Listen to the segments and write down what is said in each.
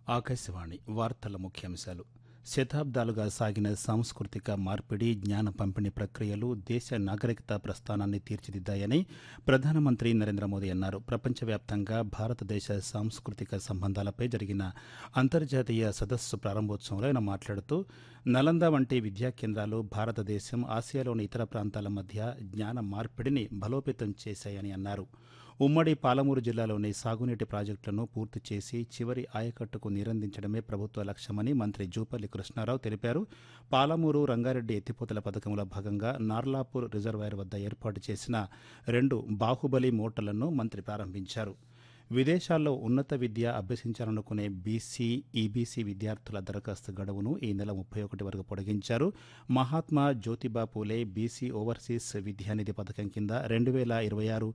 ఆకాశవాణి వార్తల ముఖ్యాంశాలు శతాబ్దాలుగా సాగిన సాంస్కృతిక మార్పిడి జ్ఞాన పంపిణీ ప్రక్రియలు దేశ నాగరికత ప్రస్థానాన్ని తీర్చిదిద్దాయని ప్రధానమంత్రి నరేంద్ర మోదీ అన్నారు ప్రపంచవ్యాప్తంగా భారతదేశ సాంస్కృతిక సంబంధాలపై జరిగిన అంతర్జాతీయ సదస్సు ప్రారంభోత్సవంలో ఆయన మాట్లాడుతూ నలంద వంటి విద్యా కేంద్రాలు భారతదేశం ఆసియాలోని ఇతర ప్రాంతాల మధ్య జ్ఞాన మార్పిడిని బలోపేతం చేశాయని అన్నారు ఉమ్మడి పాలమూరు జిల్లాలోని సాగునీటి ప్రాజెక్టులను పూర్తి చేసి చివరి ఆయకట్టుకు నీరందించడమే ప్రభుత్వ లక్ష్యమని మంత్రి జూపల్లి కృష్ణారావు తెలిపారు పాలమూరు రంగారెడ్డి ఎత్తిపోతల పథకంలో భాగంగా నార్లాపూర్ రిజర్వాయర్ వద్ద ఏర్పాటు చేసిన రెండు బాహుబలి మోటార్లను మంత్రి ప్రారంభించారు విదేశాల్లో ఉన్నత విద్య అభ్యసించాలనుకునే బీసీ ఈబీసీ విద్యార్థుల దరఖాస్తు గడువును ఈ నెల ముప్పై ఒకటి వరకు పొడిగించారు మహాత్మా జ్యోతిబా పూలే బీసీ ఓవర్సీస్ విద్యానిధి పథకం కింద రెండు వేల ఇరవై ఆరు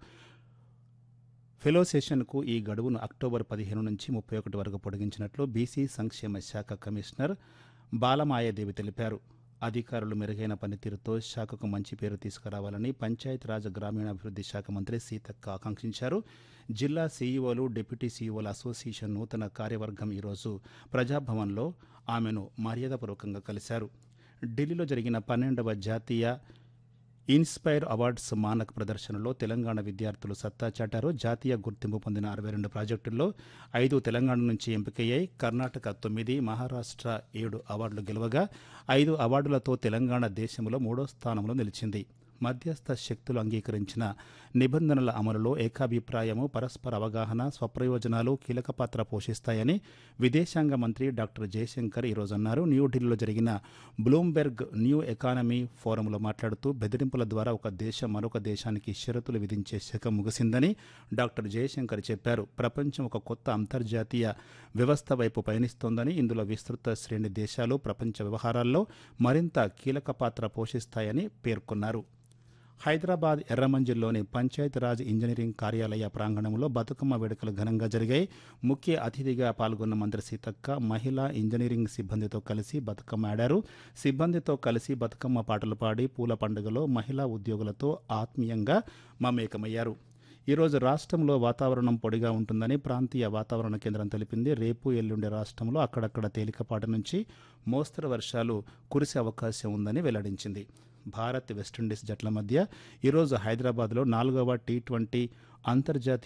ఫెలో సెషన్కు ఈ గడువును అక్టోబర్ పదిహేను నుంచి ముప్పై ఒకటి వరకు పొడిగించినట్లు బీసీ సంక్షేమ శాఖ కమిషనర్ బాలమాయాదేవి తెలిపారు అధికారులు మెరుగైన పనితీరుతో శాఖకు మంచి పేరు తీసుకురావాలని పంచాయతీరాజ్ గ్రామీణాభివృద్ధి శాఖ మంత్రి సీతక్క ఆకాంక్షించారు జిల్లా సీఈఓలు డిప్యూటీ సీఈఓల అసోసియేషన్ నూతన కార్యవర్గం ఈరోజు ప్రజాభవన్లో ఆమెను మర్యాదపూర్వకంగా కలిశారు ఢిల్లీలో జరిగిన పన్నెండవ జాతీయ ఇన్స్పైర్ అవార్డ్స్ మానక ప్రదర్శనలో తెలంగాణ విద్యార్థులు సత్తా చాటారు జాతీయ గుర్తింపు పొందిన అరవై రెండు ప్రాజెక్టుల్లో ఐదు తెలంగాణ నుంచి ఎంపికయ్యాయి కర్ణాటక తొమ్మిది మహారాష్ట్ర ఏడు అవార్డులు గెలవగా ఐదు అవార్డులతో తెలంగాణ దేశంలో మూడో స్థానంలో నిలిచింది మధ్యస్థ శక్తులు అంగీకరించిన నిబంధనల అమలులో ఏకాభిప్రాయము పరస్పర అవగాహన స్వప్రయోజనాలు కీలక పాత్ర పోషిస్తాయని విదేశాంగ మంత్రి డాక్టర్ జయశంకర్ ఈరోజు అన్నారు న్యూఢిల్లీలో జరిగిన బ్లూంబెర్గ్ న్యూ ఎకానమీ ఫోరంలో మాట్లాడుతూ బెదిరింపుల ద్వారా ఒక దేశం మరొక దేశానికి షరతులు విధించే శకం ముగిసిందని డాక్టర్ జయశంకర్ చెప్పారు ప్రపంచం ఒక కొత్త అంతర్జాతీయ వ్యవస్థ వైపు పయనిస్తోందని ఇందులో విస్తృత శ్రేణి దేశాలు ప్రపంచ వ్యవహారాల్లో మరింత కీలక పాత్ర పోషిస్తాయని పేర్కొన్నారు హైదరాబాద్ ఎర్రమంజిల్లోని పంచాయతీరాజ్ ఇంజనీరింగ్ కార్యాలయ ప్రాంగణంలో బతుకమ్మ వేడుకలు ఘనంగా జరిగాయి ముఖ్య అతిథిగా పాల్గొన్న మంత్రి సీతక్క మహిళా ఇంజనీరింగ్ సిబ్బందితో కలిసి బతుకమ్మ ఆడారు సిబ్బందితో కలిసి బతుకమ్మ పాటలు పాడి పూల పండుగలో మహిళా ఉద్యోగులతో ఆత్మీయంగా మమేకమయ్యారు ఈరోజు రాష్ట్రంలో వాతావరణం పొడిగా ఉంటుందని ప్రాంతీయ వాతావరణ కేంద్రం తెలిపింది రేపు ఎల్లుండి రాష్ట్రంలో అక్కడక్కడ తేలికపాటి నుంచి మోస్తరు వర్షాలు కురిసే అవకాశం ఉందని వెల్లడించింది భారత్ వెస్టిండీస్ జట్ల మధ్య ఈరోజు హైదరాబాద్లో నాలుగవ టీ ట్వంటీ అంతర్జాతీయ